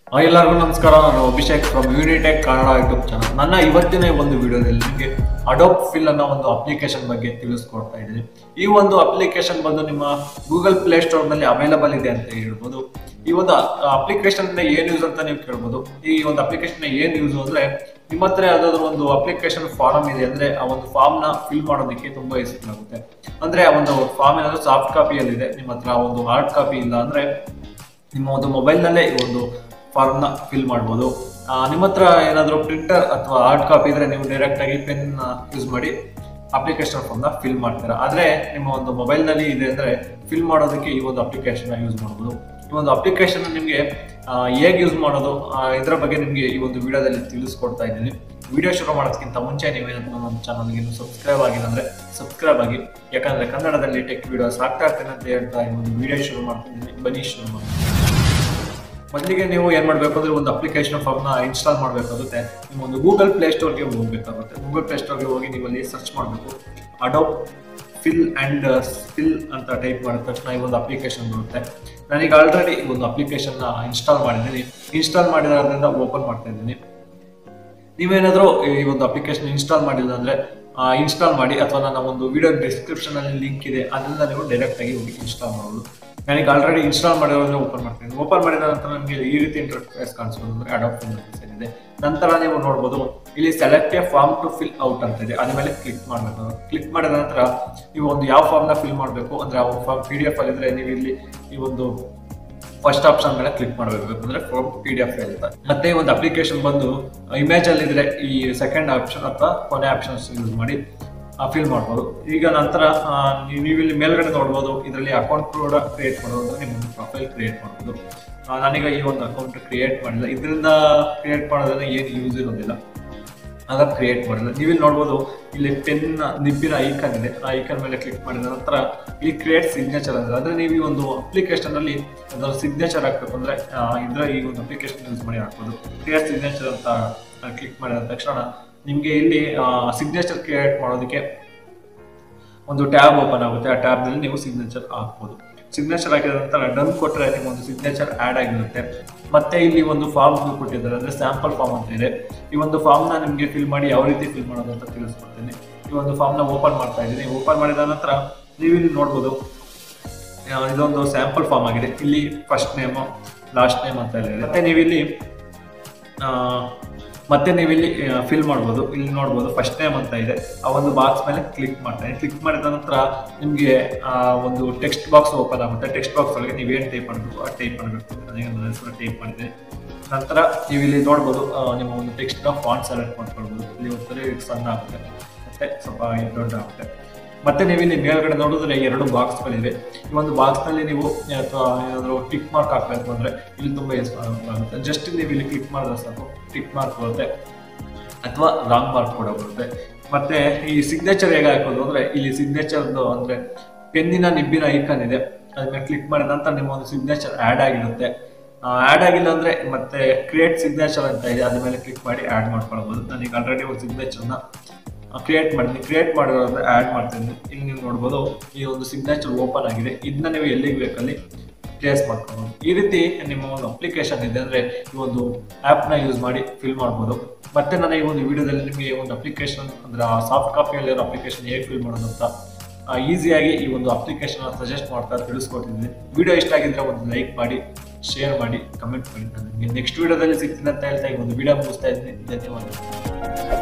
ಆ, ಎಲ್ಲರಿಗೂ ನಮಸ್ಕಾರ ನಾನು Abhishek from Unitech Kannada YouTube channel ನನ್ನ ಇವತ್ತಿನ ಈ ಒಂದು ವಿಡಿಯೋದಲ್ಲಿ ನಿಮಗೆ ಅಡೋಪ್ ಫಿಲ್ ಅನ್ನೋ ಒಂದು ಅಪ್ಲಿಕೇಶನ್ ಬಗ್ಗೆ ತಿಳಿಸ್ಕೊಡ್ತಾ ಇದ್ದೀನಿ ಈ ಒಂದು ಅಪ್ಲಿಕೇಶನ್ ಬಂದು ನಿಮ್ಮ ಗೂಗಲ್ ಪ್ಲೇ ಸ್ಟೋರ್ ನಲ್ಲಿ ಅವೈಲಬಲ್ ಇದೆ ಅಂತ ಹೇಳ್ಬೋದು ಈ ಒಂದು ಅಪ್ಲಿಕೇಶನ್ ಏನ್ ಯೂಸ್ ಅಂತ ನೀವು ಕೇಳ್ಬೋದು ಈ ಒಂದು ಅಪ್ಲಿಕೇಶನ್ ಏನ್ ಯೂಸ್ ಅಂದ್ರೆ ನಿಮ್ಮ ಹತ್ರ ಯಾವ್ದಾದ್ರು ಒಂದು ಅಪ್ಲಿಕೇಶನ್ ಫಾರಮ್ ಇದೆ ಅಂದ್ರೆ ಆ ಒಂದು ಫಾರ್ಮ್ ನ ಫಿಲ್ ಮಾಡೋದಕ್ಕೆ ತುಂಬಾ ಯೂಸ್ಫುಲ್ ಆಗುತ್ತೆ ಅಂದ್ರೆ ಆ ಒಂದು ಫಾರ್ಮ್ ಏನಾದ್ರು ಸಾಫ್ಟ್ ಕಾಪಿಯಲ್ಲಿ ಇದೆ ನಿಮ್ಮ ಹತ್ರ ಒಂದು ಹಾರ್ಡ್ ಕಾಪಿ ಇಲ್ಲ ಅಂದ್ರೆ ನಿಮ್ಮ ಒಂದು ಮೊಬೈಲ್ನಲ್ಲೇ ಈ ಒಂದು ಫಾರ್ಮ್ನ ಫಿಲ್ ಮಾಡ್ಬೋದು ಆ, ನಿಮ್ಮ ಹತ್ರ ಏನಾದರೂ ಪ್ರಿಂಟರ್ ಅಥವಾ ಹಾರ್ಡ್ ಕಾಪಿ ಇದ್ರೆ ನೀವು ಡೈರೆಕ್ಟ್ ಆಗಿ ಪೆನ್ ಯೂಸ್ ಮಾಡಿ ಅಪ್ಲಿಕೇಶನ್ ಫಾರ್ಮ್ನ ಫಿಲ್ ಮಾಡ್ತೀರಾ ಆದರೆ ನಿಮ್ಮ ಒಂದು ಮೊಬೈಲ್ನಲ್ಲಿ ಇದೆ ಅಂದರೆ ಫಿಲ್ ಮಾಡೋದಕ್ಕೆ ಈ ಒಂದು ಅಪ್ಲಿಕೇಶನ್ ಯೂಸ್ ಮಾಡ್ಬೋದು ಈ ಒಂದು ಅಪ್ಲಿಕೇಶನ್ ನಿಮಗೆ ಹೇಗೆ ಯೂಸ್ ಮಾಡೋದು ಆ, ಇದರ ಬಗ್ಗೆ ನಿಮಗೆ ಈ ಒಂದು ವಿಡಿಯೋದಲ್ಲಿ ತಿಳಿಸ್ಕೊಡ್ತಾ ಇದ್ದೀನಿ ವಿಡಿಯೋ ಶುರು ಮಾಡೋದಕ್ಕಿಂತ ಮುಂಚೆ ನೀವೇನಾದ್ರು ನಮ್ಮ ಚಾನಲ್ಗೆ ಇನ್ನು ಸಬ್ಸ್ಕ್ರೈಬ್ ಆಗಿಲ್ಲ ಅಂದರೆ ಸಬ್ಸ್ಕ್ರೈಬ್ ಆಗಿ ಯಾಕಂದರೆ ಕನ್ನಡದಲ್ಲಿ ಟೆಕ್ ವಿಡಿಯೋಸ್ ಆಗ್ತಾ ಇರ್ತೇನೆ ಅಂತ ಹೇಳ್ತಾ ಈ ಒಂದು ವಿಡಿಯೋ ಶುರು ಮಾಡ್ತಿದ್ದೀನಿ ಬನ್ನಿ ಶುರು ಮಾಡಿ ಮೊದಲಿಗೆ ನೀವು ಏನ್ ಮಾಡಬೇಕು ಅಂದ್ರೆ ಒಂದು ಅಪ್ಲಿಕೇಶನ್ ಫಾರ್ಮ್ ನ ಇನ್ಸ್ಟಾಲ್ ಮಾಡಬೇಕಾಗುತ್ತೆ ನಿಮ್ಮ ಒಂದು ಗೂಗಲ್ ಪ್ಲೇ ಸ್ಟೋರ್ಗೆ ಹೋಗ್ಬೇಕಾಗುತ್ತೆ ಗೂಗಲ್ ಪ್ಲೇ ಸ್ಟೋರ್ಗೆ ಹೋಗಿ ನೀವು ಅಲ್ಲಿ ಸರ್ಚ್ ಮಾಡಬೇಕು ಅಡೋಪ್ ಫಿಲ್ ಅಂಡ್ ಫಿಲ್ ಅಂತ ಟೈಪ್ ಮಾಡಿದ ತಕ್ಷಣ ಈ ಒಂದು ಅಪ್ಲಿಕೇಶನ್ ಬರುತ್ತೆ ನಾನೀಗ ಆಲ್ರೆಡಿ ಈ ಒಂದು ಅಪ್ಲಿಕೇಶನ್ ನ ಇನ್ಸ್ಟಾಲ್ ಮಾಡಿದ್ದೀನಿ ಇನ್ಸ್ಟಾಲ್ ಮಾಡಿರೋದ್ರಿಂದ ಓಪನ್ ಮಾಡ್ತಾ ಇದ್ದೀನಿ ನೀವೇನಾದರೂ ಈ ಒಂದು ಅಪ್ಲಿಕೇಶನ್ ಇನ್ಸ್ಟಾಲ್ ಮಾಡಿಲ್ಲ ಅಂದ್ರೆ ಇನ್ಸ್ಟಾಲ್ ಮಾಡಿ ಅಥವಾ ನನ್ನ ಒಂದು ವಿಡಿಯೋ ಡಿಸ್ಕ್ರಿಪ್ಷನ್ ಅಲ್ಲಿ ಲಿಂಕ್ ಇದೆ ಅದನ್ನ ನೀವು ಡೈರೆಕ್ಟ್ ಆಗಿ ಹೋಗಿ ಇನ್ಸ್ಟಾಲ್ ಮಾಡೋದು ನನಗೆ ಆಲ್ರೆಡಿ ಇನ್ಸ್ಟಾಲ್ ಮಾಡಿರೋದ್ರೆ ಓಪನ್ ಮಾಡ್ತೀನಿ ಓಪನ್ ಮಾಡಿದ ನಂತರ ನಮಗೆ ಈ ರೀತಿ ಇಂಟರ್ಫೇಸ್ ಕಾಣಿಸ್ಬೋದು ಅಂದ್ರೆ ಅಡಾಪ್ಟ್ ಇದೆ ನಂತರ ನೀವು ನೋಡ್ಬೋದು ಇಲ್ಲಿ select a form to fill out ಅಂತ ಇದೆ ಅದ್ರ ಮೇಲೆ ಕ್ಲಿಕ್ ಮಾಡಬೇಕು ಕ್ಲಿಕ್ ಮಾಡಿದ ನಂತರ ನೀವು ಒಂದು ಯಾವ ಫಾರ್ಮ್ನ ಫಿಲ್ ಮಾಡಬೇಕು ಅಂದ್ರೆ ಆ ಫಾರ್ಮ್ ಪಿ ಡಿ ಎಫ್ ಅಲ್ಲಿ ಇದ್ರೆ ನೀವು ಇಲ್ಲಿ ಈ ಒಂದು ಫಸ್ಟ್ ಆಪ್ಷನ್ ಮೇಲೆ ಕ್ಲಿಕ್ ಮಾಡಬೇಕು ಅಂದ್ರೆ ಫಾರ್ಮ್ ಪಿ ಡಿ ಎಫ್ ಅಂತ ಮತ್ತೆ ಈ ಒಂದು ಅಪ್ಲಿಕೇಶನ್ ಬಂದು ಇಮೇಜ್ ಅಲ್ಲಿ ಇದ್ರೆ ಈ ಸೆಕೆಂಡ್ ಆಪ್ಷನ್ ಅಥವಾ ಕೊನೆ ಆಪ್ಷನ್ಸ್ ಯೂಸ್ ಮಾಡಿ ಫಿಲ್ ಮಾಡ್ಬೋದು ಈಗ ನಂತರ ಆ, ನೀವು ನೀವು ಇಲ್ಲಿ ಮೇಲ್ಗಡೆ ನೋಡ್ಬೋದು ಇದರಲ್ಲಿ ಅಕೌಂಟ್ ಕೂಡ ಕ್ರಿಯೇಟ್ ಮಾಡೋದು ನಿಮ್ಮ ಒಂದು ಪ್ರೊಫೈಲ್ ಕ್ರಿಯೇಟ್ ಮಾಡ್ಬೋದು ಆ, ನಾನೀಗ ಈ ಒಂದು ಅಕೌಂಟ್ ಕ್ರಿಯೇಟ್ ಮಾಡಿಲ್ಲ ಇದರಿಂದ ಕ್ರಿಯೇಟ್ ಮಾಡೋದ್ರಿಂದ ಏನು ಯೂಸ್ ಇರೋದಿಲ್ಲ ಆಗ ಕ್ರಿಯೇಟ್ ಮಾಡಿಲ್ಲ ನೀವಿಲ್ಲಿ ನೋಡ್ಬೋದು ಇಲ್ಲಿ ಪೆನ್ ನಿಬ್ಬಿನ ಐಕನ್ ಇದೆ ಆ ಐಕನ್ ಮೇಲೆ ಕ್ಲಿಕ್ ಮಾಡಿದ ನಂತರ ಇಲ್ಲಿ ಕ್ರಿಯೇಟ್ ಸಿಗ್ನೇಚರ್ ಅಂದ್ರೆ ಅಂದ್ರೆ ನೀವು ಈ ಒಂದು ಅಪ್ಲಿಕೇಶನ್ ಅಲ್ಲಿ ಅದರ ಸಿಗ್ನೇಚರ್ ಹಾಕ್ಬೇಕು ಅಂದ್ರೆ ಆ, ಇದ್ರ ಈ ಒಂದು ಅಪ್ಲಿಕೇಶನ್ ಯೂಸ್ ಮಾಡಿ ಹಾಕ್ಬೋದು ಕ್ರಿಯೇಟ್ ಸಿಗ್ನೇಚರ್ ಅಂತ ಕ್ಲಿಕ್ ಮಾಡಿದ ತಕ್ಷಣ ನಿಮಗೆ ಇಲ್ಲಿ ಸಿಗ್ನೇಚರ್ ಕ್ರಿಯೇಟ್ ಮಾಡೋದಕ್ಕೆ ಒಂದು ಟ್ಯಾಬ್ ಓಪನ್ ಆಗುತ್ತೆ ಆ ಟ್ಯಾಬ್ ನಲ್ಲಿ ನೀವು ಸಿಗ್ನೇಚರ್ ಹಾಕ್ಬೋದು ಸಿಗ್ನೇಚರ್ ಹಾಕಿದ ನಂತರ ಡನ್ ಕೊಟ್ಟರೆ ನಿಮ್ಮ ಒಂದು ಸಿಗ್ನೇಚರ್ ಆಡ್ ಆಗಿರುತ್ತೆ ಮತ್ತೆ ಇಲ್ಲಿ ಒಂದು ಫಾರ್ಮ್ ಕೊಟ್ಟಿದ್ದಾರೆ ಅಂದ್ರೆ ಸ್ಯಾಂಪಲ್ ಫಾರ್ಮ್ ಅಂತ ಇದೆ ಈ ಒಂದು ಫಾರ್ಮ್ ನ ನಿಮಗೆ ಫಿಲ್ ಮಾಡಿ ಯಾವ ರೀತಿ ಫಿಲ್ ಮಾಡೋದು ಅಂತ ತಿಳಿಸ್ಕೊಡ್ತೀನಿ ಈ ಒಂದು ಫಾರ್ಮ್ ನ ಓಪನ್ ಮಾಡ್ತಾ ಇದ್ದೀನಿ ಓಪನ್ ಮಾಡಿದ ನಂತರ ನೀವು ಇಲ್ಲಿ ನೋಡ್ಬೋದು ಆ, ಇದೊಂದು ಸ್ಯಾಂಪಲ್ ಫಾರ್ಮ್ ಆಗಿದೆ ಇಲ್ಲಿ ಫಸ್ಟ್ ನೇಮು ಲಾಸ್ಟ್ ನೇಮ್ ಅಂತ ಎಲ್ಲ ಇದೆ ಮತ್ತೆ ನೀವಿಲ್ಲಿ ಆ, ಮತ್ತೆ ನೀವಿಲ್ಲಿ ಫಿಲ್ ಮಾಡ್ಬೋದು ಇಲ್ಲಿ ನೋಡ್ಬೋದು ಫಸ್ಟ್ ನೇಮ್ ಅಂತ ಇದೆ ಆ ಒಂದು ಬಾಕ್ಸ್ ಮೇಲೆ ಕ್ಲಿಕ್ ಮಾಡ್ತೇನೆ ಕ್ಲಿಕ್ ಮಾಡಿದ ನಂತರ ನಿಮಗೆ ಒಂದು ಟೆಕ್ಸ್ಟ್ ಬಾಕ್ಸ್ ಓಪನ್ ಆಗುತ್ತೆ ಟೆಕ್ಸ್ಟ್ ಬಾಕ್ಸ್ ಒಳಗೆ ನೀವೇನು ಟೈಪ್ ಮಾಡಬೇಕು ಆ ಟೈಪ್ ಮಾಡಬೇಕು ನನಗೆ ನನ್ನ ಹೆಸರು ಟೈಪ್ ಮಾಡಿದೆ ನಂತರ ನೀವು ಇಲ್ಲಿ ನೋಡ್ಬೋದು ಆ, ನಿಮ್ಮ ಒಂದು ಟೆಕ್ಸ್ಟ್ ಫಾಂಟ್ ಸೆಲೆಕ್ಟ್ ಮಾಡ್ಕೊಳ್ಬೋದು ಇಲ್ಲಿ ಒಂದ್ಸರಿ ಸಣ್ಣ ಆಗುತ್ತೆ ಮತ್ತೆ ಸ್ವಲ್ಪ ಇದು ದೊಡ್ಡ ಆಗುತ್ತೆ ಮತ್ತೆ ನೀವು ಇಲ್ಲಿ ಮೇಲ್ಗಡೆ ನೋಡಿದ್ರೆ ಎರಡು ಬಾಕ್ಸ್ಗಳಿವೆ ಈ ಒಂದು ಬಾಕ್ಸ್ ನಲ್ಲಿ ನೀವು ಅಥವಾ ಏನಾದರೂ ಟಿಕ್ ಮಾರ್ಕ್ ಹಾಕ್ಬೇಕು ಅಂದ್ರೆ ಇಲ್ಲಿ ತುಂಬಾ ಯೂಸ್ ಆಗುತ್ತೆ ಜಸ್ಟ್ ನೀವು ಇಲ್ಲಿ ಕ್ಲಿಕ್ ಮಾಡಿದ್ರೆ ಸಾಕು ಟಿಕ್ ಮಾರ್ಕ್ ಬರುತ್ತೆ ಅಥವಾ ರಾಂಗ್ ಮಾರ್ಕ್ ಕೂಡ ಬರುತ್ತೆ ಮತ್ತೆ ಈ ಸಿಗ್ನೇಚರ್ ಹೇಗೆ ಹಾಕೋದು ಅಂದ್ರೆ ಇಲ್ಲಿ ಸಿಗ್ನೇಚರ್ ಅಂದ್ರೆ ಪೆನ್ನಿನ ನಿಬ್ಬಿನ ಐಕನ್ ಇದೆ ಅದ್ರ ಮೇಲೆ ಕ್ಲಿಕ್ ಮಾಡಿದ ನಂತರ ನಿಮ್ಮ ಒಂದು ಸಿಗ್ನೇಚರ್ ಆಡ್ ಆಗಿರುತ್ತೆ ಆಡ್ ಆಗಿಲ್ಲ ಅಂದ್ರೆ ಮತ್ತೆ ಕ್ರಿಯೇಟ್ ಸಿಗ್ನೇಚರ್ ಅಂತ ಇದೆ ಅದ್ರ ಮೇಲೆ ಕ್ಲಿಕ್ ಮಾಡಿ ಆಡ್ ಮಾಡ್ಕೊಳ್ಬಹುದು ನಾನೀಗ ಆಲ್ರೆಡಿ ಒಂದು ಸಿಗ್ನೇಚರ್ನ ಕ್ರಿಯೇಟ್ ಮಾಡಿದ್ನಿ ಕ್ರಿಯೇಟ್ ಮಾಡಿರೋದ್ರೆ ಆ್ಯಡ್ ಮಾಡ್ತೀನಿ ಇಲ್ಲಿ ನೀವು ನೋಡ್ಬೋದು ಈ ಒಂದು ಸಿಗ್ನೇಚರ್ ಓಪನ್ ಆಗಿದೆ ಇದನ್ನ ನೀವು ಎಲ್ಲಿಗೆ ಬೇಕಲ್ಲಿ ಪ್ಲೇಸ್ ಮಾಡ್ಕೊಬೋದು ಈ ರೀತಿ ನಿಮ್ಮ ಒಂದು ಅಪ್ಲಿಕೇಶನ್ ಇದೆ ಅಂದರೆ ಈ ಒಂದು ಆ್ಯಪ್ನ ಯೂಸ್ ಮಾಡಿ ಫಿಲ್ ಮಾಡ್ಬೋದು ಮತ್ತೆ ನಾನು ಈ ಒಂದು ವಿಡಿಯೋದಲ್ಲಿ ನಿಮಗೆ ಒಂದು ಅಪ್ಲಿಕೇಶನ್ ಅಂದರೆ ಸಾಫ್ಟ್ ಕಾಪಿಯಲ್ಲಿರೋ ಅಪ್ಲಿಕೇಶನ್ ಹೇಗೆ ಫಿಲ್ ಮಾಡೋದು ಅಂತ ಈಸಿಯಾಗಿ ಈ ಒಂದು ಅಪ್ಲಿಕೇಶನ್ ಸಜೆಸ್ಟ್ ಮಾಡ್ತಾ ತಿಳಿಸ್ಕೊಟ್ಟಿದ್ದೀನಿ ವಿಡಿಯೋ ಇಷ್ಟ ಆಗಿದ್ರೆ ಒಂದು ಲೈಕ್ ಮಾಡಿ ಶೇರ್ ಮಾಡಿ ಕಮೆಂಟ್ ಮಾಡಿ ನಾನು ನಿಮಗೆ ನೆಕ್ಸ್ಟ್ ವಿಡಿಯೋದಲ್ಲಿ ಸಿಗ್ತೀನಿ ಅಂತ ಹೇಳ್ತಾ ಈ ಒಂದು ವಿಡಿಯೋ ಮುಗಿಸ್ತಾ ಇದ್ದೀನಿ ಧನ್ಯವಾದಗಳು